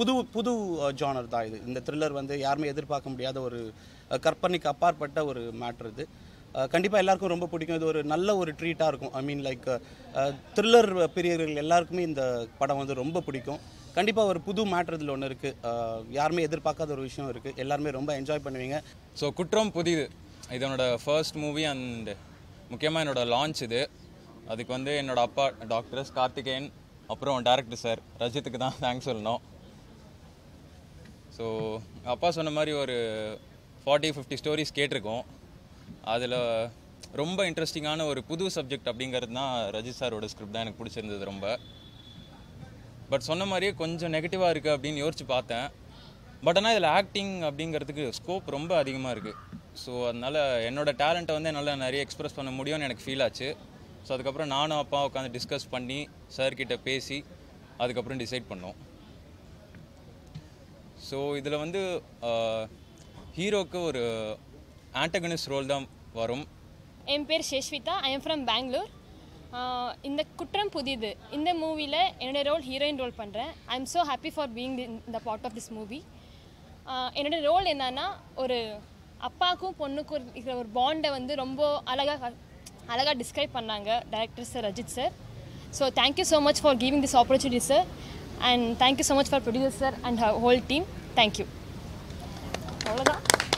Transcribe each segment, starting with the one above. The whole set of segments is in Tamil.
புது புது ஜானர் தான் இது இந்த த்ரில்லர் வந்து யாருமே எதிர்பார்க்க முடியாத ஒரு அஹ், கற்பனைக்கு அப்பாற்பட்ட ஒரு மேட்ரு இது கண்டிப்பாக எல்லாருக்கும் ரொம்ப பிடிக்கும் இது ஒரு நல்ல ஒரு ட்ரீட்டாக இருக்கும் ஐ மீன் லைக் த்ரில்லர் பிரியர்கள் எல்லாருக்குமே இந்த படம் வந்து ரொம்ப பிடிக்கும் கண்டிப்பாக ஒரு புது மேட்ரு இதில் ஒன்று இருக்குது யாருமே எதிர்பார்க்காத ஒரு விஷயம் இருக்குது எல்லாருமே ரொம்ப என்ஜாய் பண்ணுவீங்க ஸோ குற்றம் புதிது இது என்னோட ஃபர்ஸ்ட் மூவி அண்ட் முக்கியமாக என்னோட லான்ச் இது அதுக்கு வந்து என்னோட அப்பா டாக்டர் எஸ் கார்த்திகேயன் அப்புறம் டேரக்டர் சார் ரஜித்துக்கு தான் தேங்க்ஸ் சொல்லணும் ஸோ அப்பா சொன்ன மாதிரி ஒரு ஃபார்ட்டி ஃபிஃப்டி ஸ்டோரிஸ் கேட்டிருக்கோம் அதில் ரொம்ப இன்ட்ரெஸ்டிங்கான ஒரு புது சப்ஜெக்ட் அப்படிங்கிறது தான் ரஜித் சாரோட ஸ்கிரிப்ட் தான் எனக்கு பிடிச்சிருந்தது ரொம்ப பட் சொன்ன மாதிரியே கொஞ்சம் நெகட்டிவாக இருக்குது அப்படின்னு யோசிச்சு பார்த்தேன் பட் ஆனால் இதில் ஆக்டிங் அப்படிங்கிறதுக்கு ஸ்கோப் ரொம்ப அதிகமாக இருக்குது ஸோ அதனால் என்னோட டேலண்ட்டை வந்து என்னால் நிறைய எக்ஸ்பிரஸ் பண்ண முடியும்னு எனக்கு ஃபீல் ஆச்சு ஸோ அதுக்கப்புறம் நானும் அப்பா உட்காந்து டிஸ்கஸ் பண்ணி சார்கிட்ட பேசி அதுக்கப்புறம் டிசைட் பண்ணோம் ஸோ இதில் வந்து ஹீரோக்கு ஒரு ஆண்டகனிஸ்ட் ரோல் தான் வரும் என் பேர் Sheshvitha I am from Bengaluru இந்த குற்றம் புதிது இந்த மூவியில் என்னோட ரோல் ஹீரோயின் ரோல் பண்ணுறேன் I am so happy for being இந்த பார்ட் ஆஃப் திஸ் மூவி என்னோட ரோல் என்னன்னா ஒரு அப்பாவுக்கும் பொண்ணுக்கும் இருக்கிற ஒரு பாண்டை வந்து ரொம்ப அழகாக அழகாக டிஸ்கிரைப் பண்ணாங்க director sir Rajith sir so thank you so much for giving this opportunity sir and thank you so much for producer sir and whole team thank you அவ்வளோதான்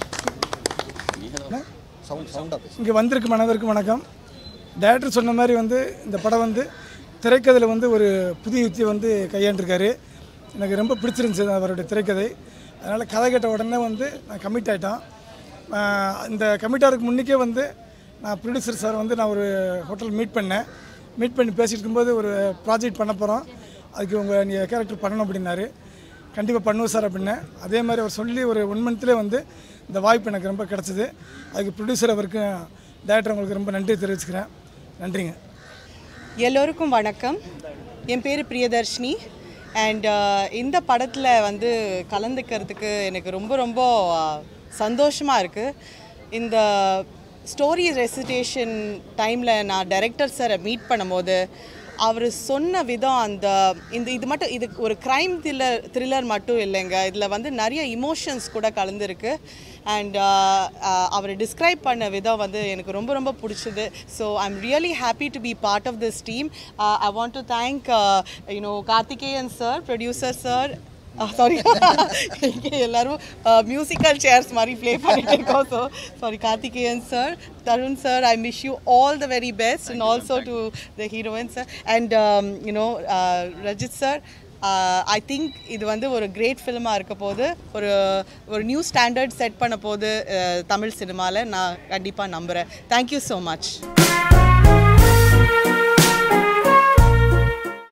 இங்கே வந்திருக்கும் அனைவருக்கும் வணக்கம் டேரக்டர் சொன்ன மாதிரி வந்து இந்த படம் வந்து திரைக்கதையில் வந்து ஒரு புதிய யுக்தியை வந்து கையாண்டிருக்காரு எனக்கு ரொம்ப பிடிச்சிருந்துச்சு அவருடைய திரைக்கதை அதனால் கதை கேட்ட உடனே வந்து நான் கமிட் ஆகிட்டேன் இந்த கமிட் ஆகிறதுக்கு முன்னுக்கே வந்து நான் ப்ரொடியூசர் சார் வந்து நான் ஒரு ஹோட்டல் மீட் பண்ணேன் மீட் பண்ணி பேசிட்டு இருக்கும்போது ஒரு ப்ராஜெக்ட் பண்ண போகிறோம் அதுக்கு உங்கள் நீங்கள் கேரக்டர் பண்ணணும் அப்படின்னாரு கண்டிப்பாக பண்ணுவோம் சார் அப்படின்னேன் அதே மாதிரி அவர் சொல்லி ஒரு ஒன் மந்த்லேயே வந்து இந்த வாய்ப்பு எனக்கு ரொம்ப கிடச்சிது அதுக்கு ப்ரொடியூசர் அவருக்கும் டேரக்டர் உங்களுக்கு ரொம்ப நன்றி தெரிவிச்சுக்கிறேன் நன்றிங்க எல்லோருக்கும் வணக்கம் என் பேர் பிரியதர்ஷினி அண்ட் இந்த படத்தில் வந்து கலந்துக்கிறதுக்கு எனக்கு ரொம்ப ரொம்ப சந்தோஷமாக இருக்குது இந்த ஸ்டோரி ரெசிடேஷன் டைமில் நான் டைரக்டர் சாரை மீட் பண்ணும்போது அவர் சொன்ன விதம் அந்த இந்த இது மட்டும் இது ஒரு க்ரைம் த்ரில்லர் த்ரில்லர் மட்டும் இல்லைங்க இதில் வந்து நிறைய இமோஷன்ஸ் கூட கலந்துருக்கு அண்ட் அவர் டிஸ்கிரைப் பண்ண விதம் வந்து எனக்கு ரொம்ப ரொம்ப பிடிச்சது so I am really happy to be part of this team I want to thank you know Karthikeyan sir producer sir sorry இங்கே எல்லாரும் மியூசிக்கல் சேர்ஸ் மாதிரி ப்ளே பண்ணிட்டு இருக்கோம் so sorry Karthikeyan sir Tharun sir I miss you all the very best and also to the heroine sir and you know Rajith sir I think இது வந்து ஒரு கிரேட் ஃபிலிமாக இருக்க போது ஒரு ஒரு நியூ ஸ்டாண்டர்ட் செட் பண்ண போது தமிழ் சினிமாவில் நான் கண்டிப்பாக நம்புகிறேன் தேங்க்யூ ஸோ மச்